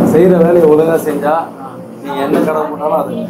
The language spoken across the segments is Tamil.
செய்யற வேலையை ஒழுங்கா செஞ்சா நீங்க என்ன கடை போட்டாலும் அது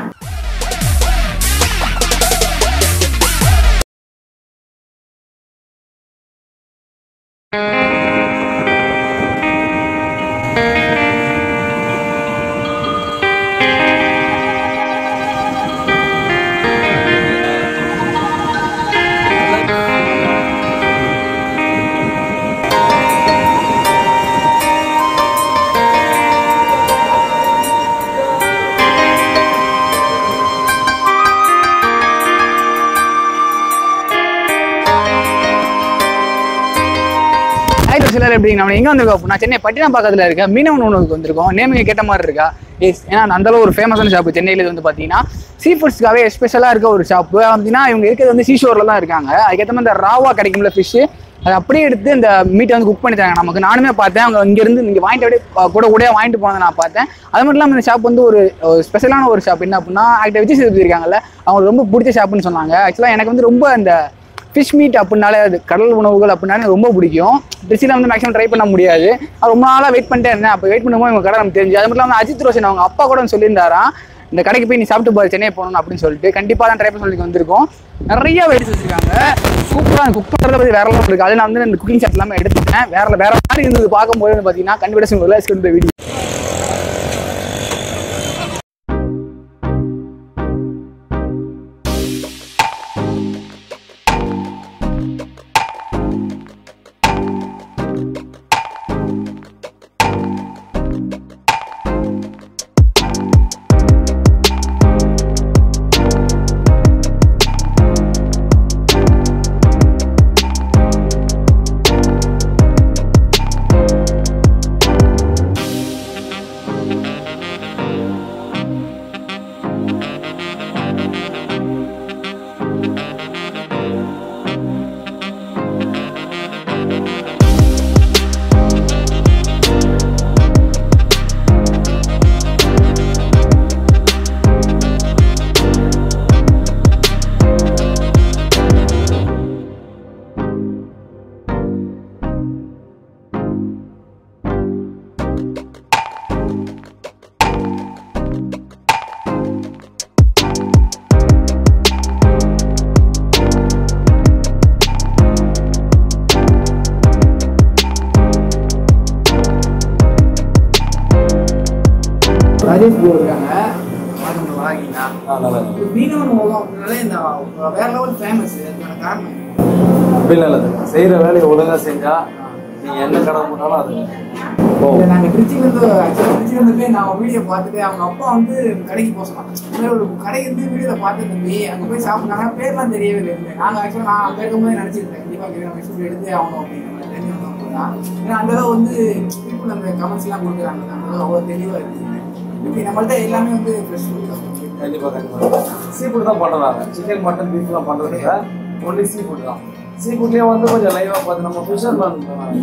ஆக்டர் சிலர் எப்படி நம்ம எங்க வந்திருக்கோம் அப்படின்னா சென்னை பட்டினப்பாக்கத்துல இருக்க மீனவன் உணவுக்கு வந்திருக்கோம் நேமிங்க கேட்ட மாதிரி இருக்கா எஸ் ஏன்னா அந்த அளவு ஒரு ஃபேமஸான ஷாப் சென்னையில இது வந்து பாத்தீங்கன்னா சீ ஃபுட்ஸ்க்காகவே ஸ்பெஷலா இருக்க ஒரு ஷாப்பு அப்படின்னா இவங்க இருக்கிறது வந்து சீஷோர்ல தான் இருக்காங்க அதுக்கேற்ற மாதிரி இந்த ராவா கிடைக்கும்ல ஃபிஷ் அதை அப்படியே எடுத்து இந்த மீட்டை வந்து குக் பண்ணி தராங்க நமக்கு நானுமே பார்த்தேன் அவங்க இங்க இருந்து இங்க வாங்கிட்டு அப்படியே அஹ், கூட கூட வாங்கிட்டு போனதை நான் பார்த்தேன் அது மட்டும் இல்லாமல் இந்த ஷாப் வந்து ஒரு ஸ்பெஷலான ஒரு ஷாப் என்ன அப்படின்னா ஆக்டர் விஜய் சேதுபதி இருக்காங்கல்ல அவங்க ரொம்ப பிடிச்ச ஷாப்புன்னு சொன்னாங்க ஆக்சுவலாக எனக்கு வந்து ரொம்ப அந்த ஃபிஷ் மீட் அப்படின்னாலே அது கடல் உணவுகள் அப்படின்னாலே ரொம்ப பிடிக்கும் திருச்சியில் வந்து மேக்ஸிமம் ட்ரை பண்ண முடியாது அது ரொம்ப நாளாக வெயிட் பண்ணிட்டே இருந்தேன் அப்போ வெயிட் பண்ணும்போது இவங்க கடை நமக்கு தெரிஞ்சு அது மட்டும் இல்லாமல் அஜித் ரோஷன் அவங்க அப்பா கூட வந்து சொல்லியிருந்தாராம் இந்த கடைக்கு போய் நீ சாப்பிட்டு பாரு சென்னை போகணும் அப்படின்னு சொல்லிட்டு கண்டிப்பாக தான் ட்ரை பண்ண சொல்லி வந்திருக்கோம் நிறைய வெரைட்டிஸ் வச்சிருக்காங்க சூப்பராக குக் பண்ணுறத பற்றி வேற லெவல் இருக்குது அதில் நான் வந்து இந்த குக்கிங் செட் எல்லாமே எடுத்துட்டேன் வேற வேற மாதிரி இருந்தது பார்க்கும்போது வந்து பார்த்தீங்கன்னா கண்டிப்பாக ஒரு இந்த வீடியோ ராஜேஷ் ப்ரோ இருக்காங்க வணக்கம் வராங்கண்ணா ஆ, நல்லா இருக்கு. மீனவன் உலகம் அப்படின்னாலே இந்த வேற லெவல் ஃபேமஸ் அதுக்கான காரணம் அப்படி இல்லை செய்யற வேலையை ஒழுங்கா செஞ்சா நீங்க என்ன கடை போட்டாலும் அது ஓ இல்லை நாங்கள் திருச்சியிலேருந்து ஆக்சுவலாக திருச்சியிலேருந்து போய் நான் வீடியோ பார்த்துட்டு அவங்க அப்பா வந்து கடைக்கு போக சொன்னாங்க இந்த மாதிரி ஒரு கடைக்கு இருந்து வீடியோவில் பார்த்து தம்பி அங்கே போய் சாப்பிட்டாங்க பேர்லாம் தெரியவே இல்லை நாங்கள் ஆக்சுவலாக நான் அங்கே இருக்கும்போது நினச்சிருந்தேன் கண்டிப்பாக நம்ம எக்ஸ்பீரியன் எடுத்தே ஆகணும் அப்படிங்கிற மாதிரி தெரிஞ்சு வந்தவங்க தான் ஏன்னா அந்த அளவு வந்து பீப்புள் அந்த கமெண்ட்ஸ்லாம் கொடுக்குறாங்க அந்த அளவு அவ்வளோ தெளிவாக இருக்குது இப்படி நம்மள்ட்ட எல்லாமே வந்து ஃப்ரெஷ் கண்டிப்பா கண்டிப்பா சீ ஃபுட் தான் பண்றாங்க சிக்கன் மட்டன் பீஃப்லாம் பண்றது இல்லை ஒன்லி சீ ஃபுட் தான் சீ ஃபுட்லேயே வந்து கொஞ்சம் லைவாக பார்த்து நம்ம ஃபிஷர்மேன்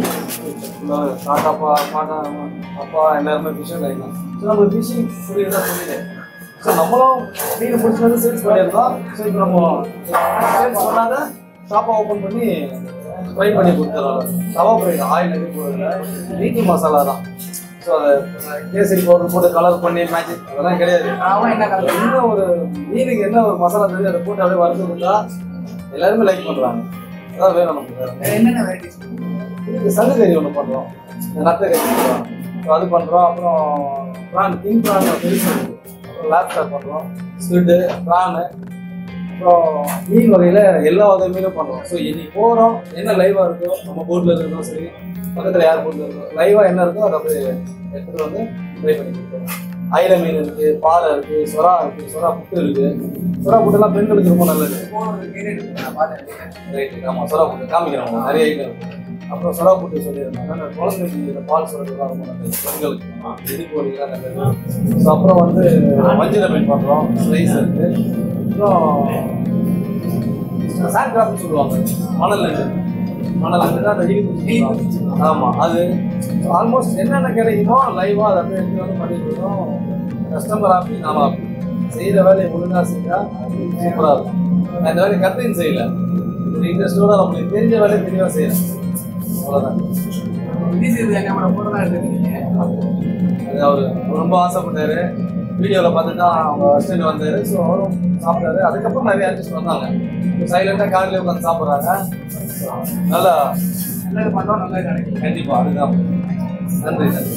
தாத்தா அப்பா பாட்டா அப்பா எல்லாருமே ஃபிஷர் லைன் தான் ஸோ நம்ம ஃபிஷிங் புரியுது தான் சொல்லிடு ஸோ நம்மளும் மீன் பிடிச்சி வந்து சேல்ஸ் பண்ணியிருந்தோம் ஸோ இப்போ நம்ம சேல்ஸ் பண்ணாத ஷாப்பை ஓப்பன் பண்ணி ஃப்ரை பண்ணி கொடுத்துறோம் தவா ஃப்ரை ஆயில் எதுவும் போடுறதில்ல வீட்டி மசாலா தான் ஸோ அதை கேசரி பவுடர் போட்டு கலர் பண்ணி மேஜிக் அதெல்லாம் கிடையாது அவன் என்ன அதுல என்ன ஒரு மீனுக்கு என்ன ஒரு மசாலா தெரியும் அதை போட்டு அப்படியே வறுத்து கொடுத்தா எல்லாருமே லைக் பண்றாங்க அதான் வேணும் நமக்கு வேற என்னென்ன வெரைட்டிஸ் இதுக்கு சங்கு கறி ஒன்று பண்றோம் இந்த நத்தை கறி பண்றோம் ஸோ அது பண்றோம் அப்புறம் ப்ரான் கிங் ப்ரான் பெருசு இருக்கு. அப்புறம் லேப்டாப் பண்றோம் ஸ்குவிட்டு ப்ரானு அப்புறம் மீன் வகையில எல்லா வகை மீனும் பண்றோம் ஸோ இன்னைக்கு போறோம் என்ன லைவா இருக்கோ நம்ம போட்ல இருக்கிறதும் சரி பக்கத்துல யார் போட்ல இருக்கோ லைவா என்ன இருக்கோ அதை அப்படியே எடுத்துட்டு வந்து ட்ரை பண்ணி கொடுத்துருவோம் ஐல மீன் இருக்கு பாறை இருக்கு சொரா இருக்கு சொரா புட்டு இருக்கு சொரா புட்டுலாம் பெண்களுக்கு ரொம்ப நல்லது நான் பார்த்தேன் ரைட்டு ஆமாம் சொரா புட்டு காமிக்கிறோம் உங்களுக்கு நிறைய ஐட்டம் இருக்கு அப்புறம் சொரா புட்டு சொல்லியிருந்தாங்க அந்த குழந்தைக்கு இந்த பால் சுரக்கலாம் ரொம்ப நல்லது பெண்களுக்கு இடுப்பு வலிக்கலாம் நல்லது ஸோ அப்புறம் வந்து மஞ்சள் மீன் பண்ணுறோம் ஸ்லைஸ் இருக்கு அப்புறம் சாண்ட் கிராப்னு சொல்லுவாங்க மணல் நண்டு மணல் நண்டு அந்த இடுப்பு ஆமாம் அது ஆல்மோஸ்ட் என்னென்ன கிடைக்குமோ லைவாக அதை அப்படியே எடுத்து வந்து பண்ணி கொடுத்தோம் கஸ்டமர் ஆப்பி நாம ஆப்பி செய்கிற வேலையை ஒழுங்காக செஞ்சால் சூப்பராக இருக்கும் நான் இந்த வேலையை கற்றுன்னு செய்யல ஒரு இன்ட்ரெஸ்டோட நம்மளுக்கு தெரிஞ்ச வேலையை தெளிவாக செய்யறேன் அவ்வளோதான் விஜய் சேதுபதி அண்ணாவோட போட்டோ தான் எடுத்துருக்கீங்க அது அது அவர் ரொம்ப ஆசைப்பட்டாரு வீடியோவில் பார்த்து தான் அவங்க ஹஸ்பண்ட் வந்தாரு ஸோ அவரும் சாப்பிட்டாரு அதுக்கப்புறம் நிறைய ஆர்டிஸ்ட் வந்தாங்க சைலண்டாக காலையில் உட்காந்து சாப்பிட்றாங்க நல்லா நல்லது பண்ணோம் நல்லது கிடைக்கும் கண்டிப்பாக அதுதான் நன்றி நன்றி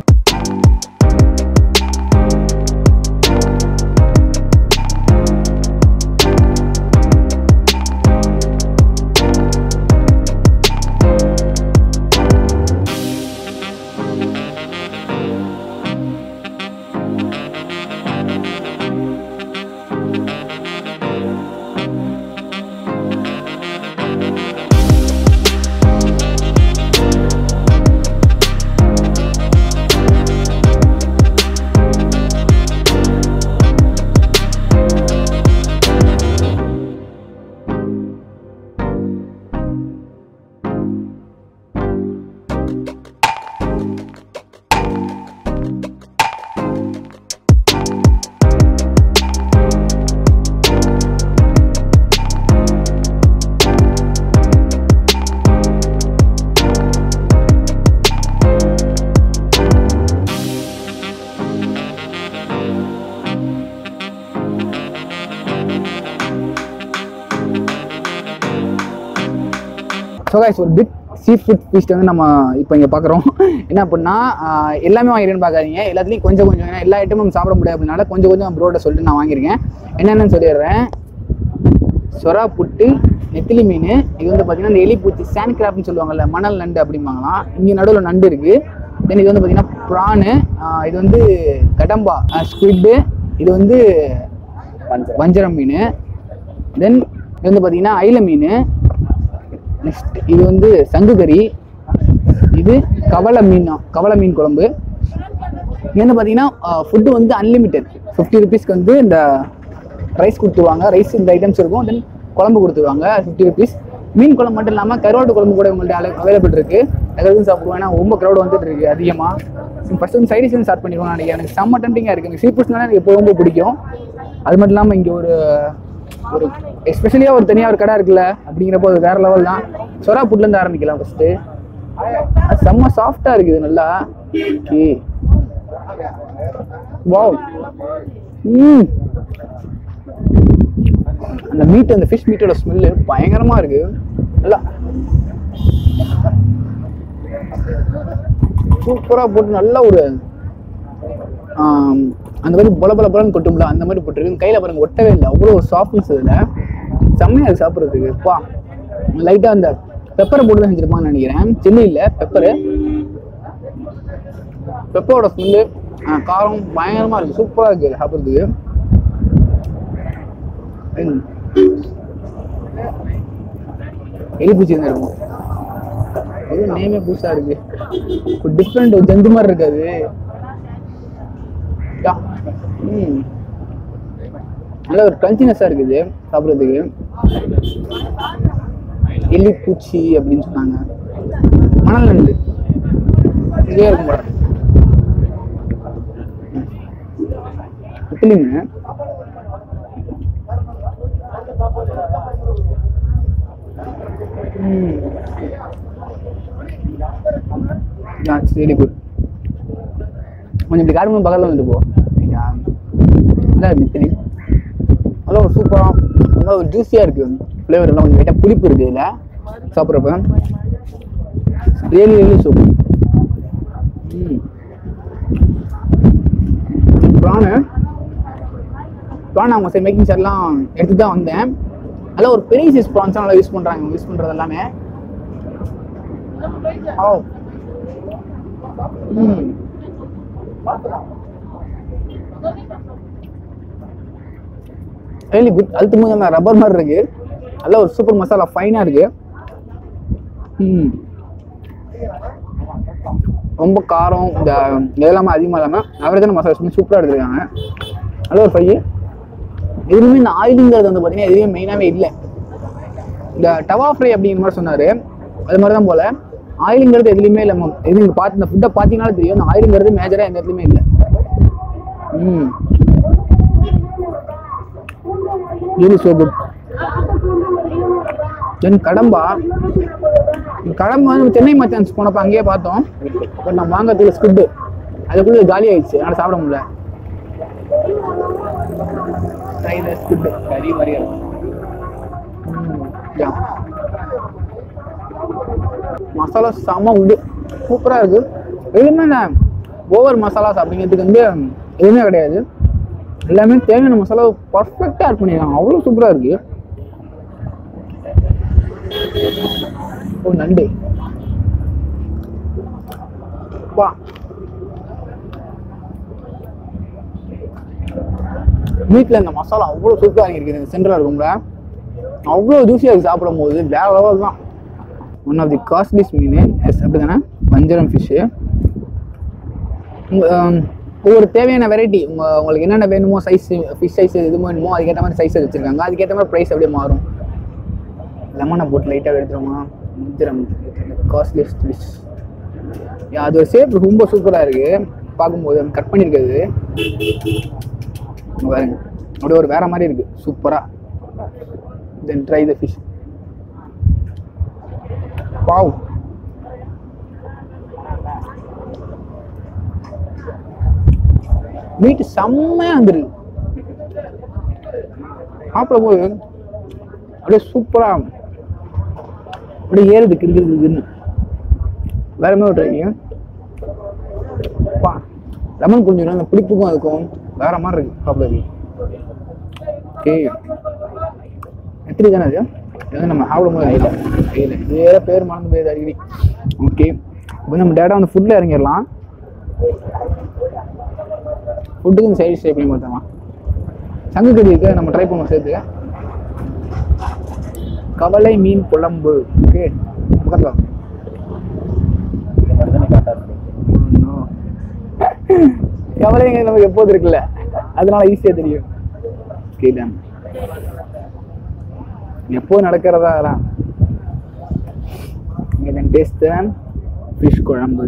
ஸோ கைஸ் ஒரு பிக் சீ ஃபுட் ஃபீஸ்ட் வந்து நம்ம இப்போ இங்கே பார்க்குறோம் என்ன அப்படின்னா ஆஹ் எல்லாமே வாங்கிருக்கேன்னு பார்க்காதீங்க எல்லாத்துலேயும் கொஞ்சம் கொஞ்சம் ஏன்னா எல்லா ஐட்டமும் நம்ம சாப்பிட முடியாது அப்படின்னால கொஞ்சம் கொஞ்சம் ப்ரோட சொல்லிட்டு நான் வாங்கியிருக்கேன் என்னென்னு சொல்லிடுறேன் சொரா புட்டு நெத்திலி மீன் இது வந்து பார்த்தீங்கன்னா இந்த எலிப்பூச்சி சாண்ட் கிராப்னு சொல்லுவாங்கல்ல மணல் நண்டு அப்படிம்பாங்களாம் இங்கே நடுவில் நண்டு இருக்குது தென் இது வந்து பார்த்தீங்கன்னா ப்ரானு இது வந்து கடம்பா ஸ்குவிட்டு இது வந்து வஞ்சரம் மீன் தென் இது வந்து பார்த்தீங்கன்னா ஐல மீன் நெக்ஸ்ட் இது வந்து சங்கு கறி இது கவலை மீன் கவலை மீன் குழம்பு இங்க வந்து பார்த்தீங்கன்னா ஃபுட்டு வந்து அன்லிமிட்டெட் ஃபிஃப்டி ருபீஸ்க்கு வந்து இந்த ரைஸ் கொடுத்துருவாங்க ரைஸ் இந்த ஐட்டம்ஸ் இருக்கும் தென் குழம்பு கொடுத்துருவாங்க ஃபிஃப்டி ருபீஸ் மீன் குழம்பு மட்டும் இல்லாமல் கருவாட்டு குழம்பு கூட உங்கள்ட்ட அவைலபிள் இருக்கு எல்லாத்தையும் சாப்பிடுவோம் ஏன்னா ரொம்ப க்ரௌட் வந்துட்டு இருக்கு அதிகமாக ஃபர்ஸ்ட் வந்து சைடிஷ் வந்து ஸ்டார்ட் பண்ணிடுவோம் நினைக்கிறேன் எனக்கு செம்ம டெம்டிங்காக இருக்குது எனக்கு சீ ஃபுட்ஸ்னால எனக்கு எப்போ ரொம்ப பிடிக்கும் அது மட்டும் இல்லாமல் இங்கே ஒரு ஒரு எஸ்பெஷலியாக ஒரு தனியாக ஒரு கடை இருக்குல்ல அப்படிங்கிறப்போ அது வேற லெவல் தான் சொரா புட்லேருந்து ஆரம்பிக்கலாம் ஃபஸ்ட்டு அது செம்ம சாஃப்டாக இருக்குது நல்லா ஓகே வாவ் ம் அந்த மீட் அந்த ஃபிஷ் மீட்டோட ஸ்மெல்லு பயங்கரமா இருக்கு நல்லா சூப்பரா போட்டு நல்ல ஒரு ஆம், அந்த மாதிரி பொல பொல பொலன்னு கொட்டும்ல அந்த மாதிரி போட்டுருக்கு கையில பாருங்க ஒட்டவே இல்லை அவ்வளோ ஒரு சாஃப்ட்னஸ் இதுல செம்மையா இருக்கு சாப்பிட்றதுக்கு பா லைட்டா அந்த பெப்பரை போட்டு தான் செஞ்சிருப்பாங்கன்னு நினைக்கிறேன் சில்லி இல்லை பெப்பரு பெப்பரோட ஸ்மெல்லு காரம் பயங்கரமா இருக்கு சூப்பரா இருக்கு சாப்பிட்றதுக்கு ம். எலிப்பூச்சி தான் இருக்கும் அது நேமே புதுசா இருக்கு ஒரு டிஃப்ரெண்ட் ஒரு ஜந்து மாதிரி இருக்கு அது யா. ம். நல்ல ஒரு கிரன்ச்சினஸ்ஸாக இருக்குது சாப்பிட்றதுக்கு எலிப்பூச்சி அப்படின்னு சொன்னாங்க மணல் நண்டு இங்கே இருக்கும் போல இட்லி மீன் that's really good கொஞ்சம் இப்படி காடு பக்கத்தில் வந்துட்டு போ சரியா? நல்லா இருக்கு நெத்திலி நல்லா ஒரு சூப்பராக நல்லா ஒரு ஜூஸியாக இருக்கு ஃப்ளேவர் எல்லாம் கொஞ்சம் லைட்டாக புளிப்பு இருக்கு இதில் சாப்பிட்றப்ப really really super prawn prawn அவங்க சரி மேக்கிங் சார்லாம் எடுத்து தான் வந்தேன் நல்லா ஒரு பெரிய சைஸ் ப்ரான்ஸ் நல்லா யூஸ் பண்ணுறாங்க யூஸ் பண்ணுறது எல்லாமே ஓ ம் ரியலி குட் அழுத்தும் போது அந்த ரப்பர் மாதிரி இருக்கு நல்ல ஒரு சூப்பர் மசாலா ஃபைனாக இருக்கு ம் ரொம்ப காரம் இந்த இதெல்லாமே அதிகமாக இல்லாமல் அவரேஜான மசாலா சூப்பராக எடுத்துருக்காங்க நல்ல ஒரு ஃபைவ் எதுவுமே இந்த ஆயிலுங்கிறது வந்து பார்த்தீங்கன்னா எதுவுமே மெயினாகவே இல்லை இந்த டவா ஃப்ரை அப்படிங்கிற மாதிரி சொன்னார் அது மாதிரி தான் போல் ஆயிலுங்கிறது எதுலையுமே இல்லை ma'am. எது நீங்கள் பார்த்து இந்த ஃபுட்டை பார்த்தீங்கனாலே தெரியும் இந்த ஆயிலுங்கிறது மேஜராக எந்த இடத்துலையுமே இல்லை ம் really so good தென் கடம்பா இந்த கடம்பா வந்து சென்னை மச்சான்ஸ் போனப்போ அங்கேயே பார்த்தோம் பட் நம்ம வாங்கிறதுக்கு ஸ்குட்டு அதுக்குள்ள காலி ஆயிடுச்சு அதனால சாப்பிட முடியல Try this food. கறி மாதிரியே இருக்கும் ம், yeah. மசாலா செம்ம உண்டு சூப்பராக இருக்கு எதுவுமே நான் ஓவர் மசாலாஸ் அப்படிங்கிறதுக்கு வந்து எதுவுமே கிடையாது எல்லாமே தேவையான மசாலா பர்ஃபெக்டாக ஆட் பண்ணிடுறாங்க அவ்வளோ சூப்பராக இருக்கு ஓ நண்டு வா வீட்டில் இந்த மசாலா அவ்வளோ சூப்பராக இருக்குது இந்த சென்டராக இருக்கும்ல அவ்வளோ ஜூஸியாக இருக்குது சாப்பிடும் போது வேற லெவல் தான் ஒன் ஆஃப் தி காஸ்ட்லிஸ்ட் மீன் எஸ் அப்படி தானே வஞ்சரம் ஃபிஷ்ஷு ஒவ்வொரு தேவையான வெரைட்டி உங்க உங்களுக்கு என்னென்ன வேணுமோ சைஸ் ஃபிஷ் சைஸ் எது வேணுமோ அதுக்கேற்ற மாதிரி சைஸ் வச்சுருக்காங்க அதுக்கேற்ற மாதிரி ப்ரைஸ் அப்படியே மாறும் லெமனை போட்டு லைட்டாக எடுத்துருமா வஞ்சரம் காஸ்ட்லிஸ்ட் ஃபிஷ் அது ஒரு ஷேப் ரொம்ப சூப்பராக இருக்குது பார்க்கும்போது கட் பண்ணியிருக்கிறது இங்க பாருங்க அப்படியே ஒரு வேற மாதிரி இருக்கு சூப்பரா then try the fish wow meat செம்மையா வந்துருக்கு சாப்பிடும் போது அப்படியே சூப்பரா அப்படியே ஏறுது கிருக்கு கிருக்குன்னு வேற மாதிரி ட்ரை பா லெமன் கொஞ்சம் அந்த பிடிப்புக்கும் அதுக்கும் வேற மாதிரி இருக்கு சாப்பிடுறது ஓகே எத்திரி தானே அது இது நம்ம சாப்பிடும் போது இல்லை இல்லை வேற பேர் மறந்து போயிருது அடிக்கடி ஓகே இப்போ நம்ம டேட்டா வந்து ஃபுட்டில் இறங்கிடலாம் ஃபுட்டுக்கு சைடு ஸ்டே பண்ணி பார்த்தோமா சங்கு கறி இருக்கு நம்ம ட்ரை பண்ணுவோம் சேர்த்து கவலை மீன் குழம்பு ஓகே பக்கத்தில் வா. No. கவலைங்க நமக்கு எப்போது இருக்குல்ல அதனால ஈஸியா தெரியும் ஓகே டன் எப்போ நடக்கிறதா அதெல்லாம் இங்கே தென் டேஸ்ட் ஃபிஷ் குழம்பு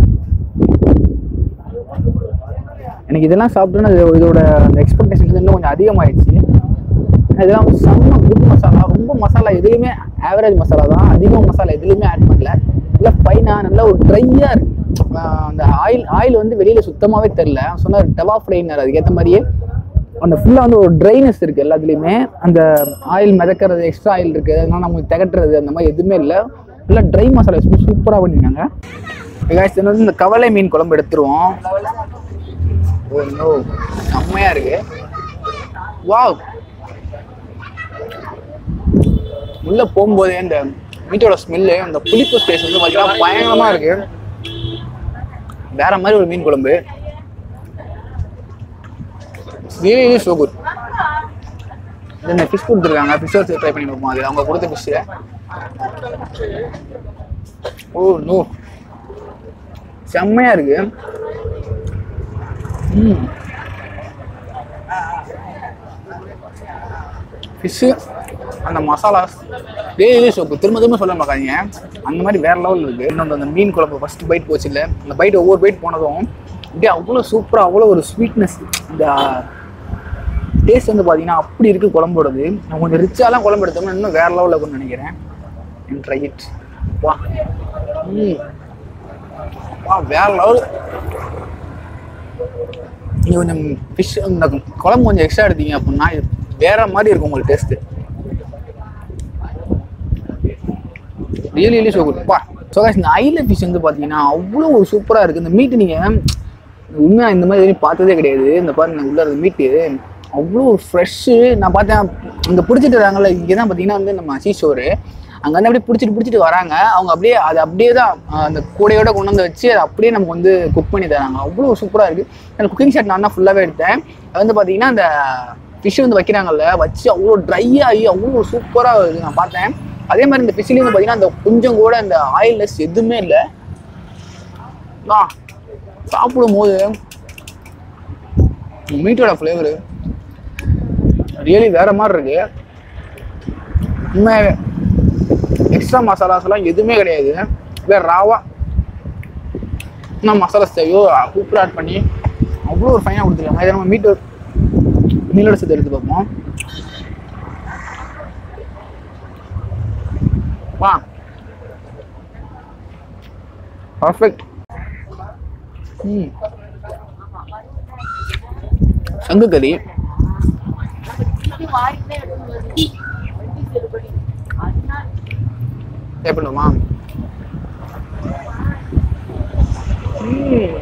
எனக்கு இதெல்லாம் சாப்பிட்டோன்னா இது- இதோட அந்த எக்ஸ்பெக்டேஷன் இன்னும் கொஞ்சம் அதிகமாயிடுச்சு இதெல்லாம் செம்ம குட் மசாலா ரொம்ப மசாலா எதுலையுமே ஆவரேஜ் மசாலா தான் அதிகம் மசாலா எதுலையுமே ஆட் பண்ணல இல்லை ஃபைனாக நல்லா ஒரு ட்ரையாக இருக்கு ஆஹ் அந்த ஆயில் ஆயில் வந்து வெளியில் சுத்தமாகவே தெரில சொன்னார் டவா ஃப்ரைனர் அதுக்கேற்ற மாதிரியே அந்த ஃபுல்லாக வந்து ஒரு ட்ரைனஸ் இருக்குது எல்லாத்துலேயுமே அந்த ஆயில் மிதக்கிறது எக்ஸ்ட்ரா ஆயில் இருக்குது அதனால நமக்கு திகட்டுறது அந்த மாதிரி எதுவுமே இல்லை நல்லா ட்ரை மசாலா சூப்பராக பண்ணியிருக்காங்க guys, இது வந்து இந்த கவலை மீன் குழம்பு எடுத்துருவோம் ஓ நோ செம்மையாக இருக்கு வாவ் உள்ள போகும்போதே இந்த மீட்டோட ஸ்மெல்லு அந்த புளிப்பு ஸ்பேஸ் வந்து பார்த்தீங்கன்னா பயங்கரமா இருக்கு வேற மாதிரி ஒரு மீன் குழம்பு ரியலி ஸோ குட் இந்த ஃபிஷ் கொடுத்துருக்காங்க ஃபிஷ் வச்சு ட்ரை பண்ணி பார்ப்போம் அது அவங்க கொடுத்த ஃபிஷ்ஷு ஓ நோ செம்மையா இருக்கு ம் ஃபிஷ்ஷு அந்த மசாலாஸ் டெய்லி சோப்பு திரும்ப திரும்ப சொல்ல மாட்டாங்க அந்த மாதிரி வேற லெவல் இருக்கு இன்னொன்று அந்த மீன் குழம்பு ஃபர்ஸ்ட் பைட் போச்சு இல்லை அந்த பைட் ஒவ்வொரு பைட் போனதும் அப்படியே அவ்வளோ சூப்பராக அவ்வளோ ஒரு ஸ்வீட்னஸ் இந்த டேஸ்ட் வந்து பார்த்தீங்கன்னா அப்படி இருக்கு குழம்போடது நம்ம கொஞ்சம் ரிச்சாலாம் குழம்பு எடுத்தோம்னா இன்னும் வேற லெவலில் இருக்கும்னு நினைக்கிறேன் ட்ரை இட் வா ம் வா வேற லெவல் நீங்கள் கொஞ்சம் ஃபிஷ் இந்த குழம்பு கொஞ்சம் எக்ஸ்ட்ரா எடுத்தீங்க அப்படின்னா இது வேற மாதிரி இருக்கும் உங்களுக்கு taste really really so good பா ஸோ இந்த ஐல ஃபிஷ் வந்து பார்த்தீங்கன்னா அவ்வளோ ஒரு சூப்பராக இருக்குது இந்த மீட்டு நீங்கள் உண்மையாக இந்த மாதிரி எதுவும் பார்த்ததே கிடையாது இந்த பாருங்க உள்ள இருக்க மீட்டு அவ்வளோ ஒரு ஃப்ரெஷ்ஷு நான் பார்த்தேன் இங்கே பிடிச்சிட்டு வராங்கல்ல இங்கே தான் பார்த்தீங்கன்னா வந்து நம்ம சீஷோரு அங்கே வந்து அப்படியே பிடிச்சிட்டு பிடிச்சிட்டு வராங்க அவங்க அப்படியே அது அப்படியே தான் ஆஹ், அந்த கூடையோட கொண்டு வந்து வச்சு அதை அப்படியே நமக்கு வந்து குக் பண்ணி தராங்க அவ்வளோ சூப்பராக இருக்குது அந்த குக்கிங் ஷாட் நான் தான் ஃபுல்லாகவே எடுத்தேன் அது வந்து பார்த்தீங்கன்னா அந்த ஃபிஷ் வந்து வைக்கிறாங்கல்ல வச்சு அவ்வளோ ட்ரை ஆகி அவ்வளோ சூப்பராக இருக்குது நான் பார்த்தேன் அதே மாதிரி இந்த ஃபிஷ்லேயும் வந்து பார்த்தீங்கன்னா அந்த கொஞ்சம் கூட அந்த ஆயில்லெஸ் எதுவுமே இல்லை ஆ சாப்பிடும் போது மீட்டோட ஃப்ளேவரு ரியலி வேற மாதிரி இருக்கு உண்மையாகவே எக்ஸ்ட்ரா மசாலாஸ் எல்லாம் எதுவுமே கிடையாது வேற ராவா இன்னும் மசாலாஸ் தேவையோ சூப்பராக ஆட் பண்ணி அவ்வளோ ஒரு ஃபைனாக கொடுத்துருக்காங்க இதை நம்ம மீட்டு மீனோட சேர்த்து எடுத்து பார்ப்போம் வா பர்ஃபெக்ட் ம் சங்கு கறி ட்ரை பண்ணுவோமா ம்.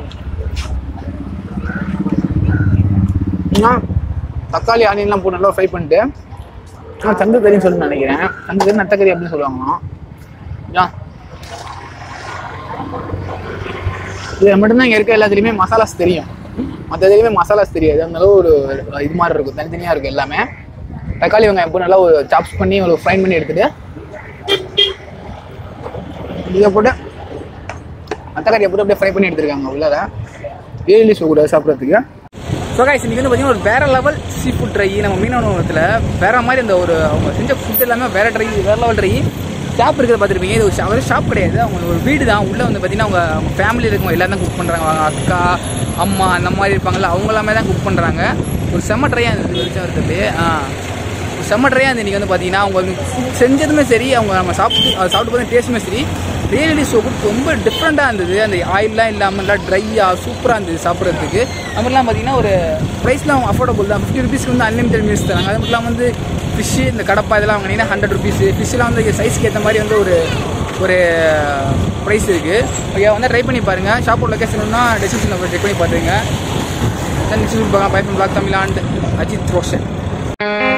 என்ன? தக்காளி ஆனியன்லாம் போட்டு நல்லா ஃப்ரை பண்ணிட்டு நான் சங்கு கறின்னு சொல்லி நினைக்கிறேன் சங்கு கறி நத்தக்கறி அப்படின்னு சொல்லுவாங்களாம் ஏன் இதில் மட்டும்தான் இங்கே இருக்க எல்லாத்துலேயுமே மசாலாஸ் தெரியும் மற்ற எதுலையுமே மசாலாஸ் தெரியாது அந்த அளவு ஒரு இது மாதிரி இருக்கும் தனித்தனியாக இருக்கும் எல்லாமே தக்காளி வெங்காயம் போட்டு நல்லா ஒரு சாப்ஸ் பண்ணி ஒரு ஃப்ரை பண்ணி எடுத்துட்டு இதை போட்டு மத்தக்கறியை போட்டு அப்படியே ஃப்ரை பண்ணி எடுத்துருக்காங்க உள்ளார ஏழு கூட சாப்பிட்றதுக்கு ஸோ கைஸ் இன்னைக்கு வந்து பார்த்தீங்கன்னா ஒரு வேற லெவல் சீ ஃபுட் ட்ரை நம்ம மீனவ உணவகத்தில் வேற மாதிரி அந்த ஒரு அவங்க செஞ்ச ஃபுட் எல்லாமே வேற ட்ரை வேற லெவல் ட்ரை ஷாப் இருக்கிறத பார்த்துருப்பீங்க இது ஒரு shop- அதாவது ஷாப் கிடையாது அவங்க ஒரு வீடு தான் உள்ளே வந்து பார்த்தீங்கன்னா அவங்க அவங்க ஃபேமிலியில் இருக்கவங்க எல்லாரும் தான் குக் பண்ணுறாங்க அவங்க அக்கா அம்மா அந்த மாதிரி இருப்பாங்கல்ல அவங்க எல்லாமே தான் குக் பண்ணுறாங்க ஒரு செம்ம ட்ரையாக இருந்தது வெளிச்சம் இருக்கிறது ஆ ஒரு செம்ம ட்ரையாக இருந்தது இன்றைக்கி வந்து பார்த்தீங்கன்னா அவங்க வந்து food செஞ்சதுமே சரி அவங்க நம்ம சாப்பிட்டு அதை சாப்பிட்டு பார்த்து டேஸ்ட்டுமே சரி ரியலி ஸோ குட் ரொம்ப டிஃப்ரெண்ட்டாக இருந்தது அந்த ஆயிலெலாம் இல்லாமல் நல்லா ட்ரையாக சூப்பராக இருந்தது சாப்பிட்றதுக்கு அது மட்டும் இல்லாமல் பார்த்தீங்கன்னா ஒரு ப்ரைஸ்லாம் அவங்க அஃபோர்டபுள் தான் ஃபிஃப்டி ருபீஸ்க்கு வந்து அன்லிமிட்டட் மீல்ஸ் தராங்க அது மட்டும் இல்லாமல் வந்து ஃபிஷ்ஷு இந்த கடப்பா இதெல்லாம் வாங்கினீங்கன்னா ஹண்ட்ரட் ருபீஸ் ஃபிஷ்ஷெலாம் வந்து சைஸ்க்கு ஏற்ற மாதிரி வந்து ஒரு ஒரு ப்ரைஸ் இருக்குது ஓகே வந்து ட்ரை பண்ணி பாருங்கள் ஷாப்போட லொக்கேஷன்னா டிஸ்கிரிப்ஷனில் செக் பண்ணி பார்த்துங்க நெக்ஸ்ட் பார்க்கலாம் பைப்பன் பிளாக் தமிழ் அண்ட் அஜித் ரோஷன்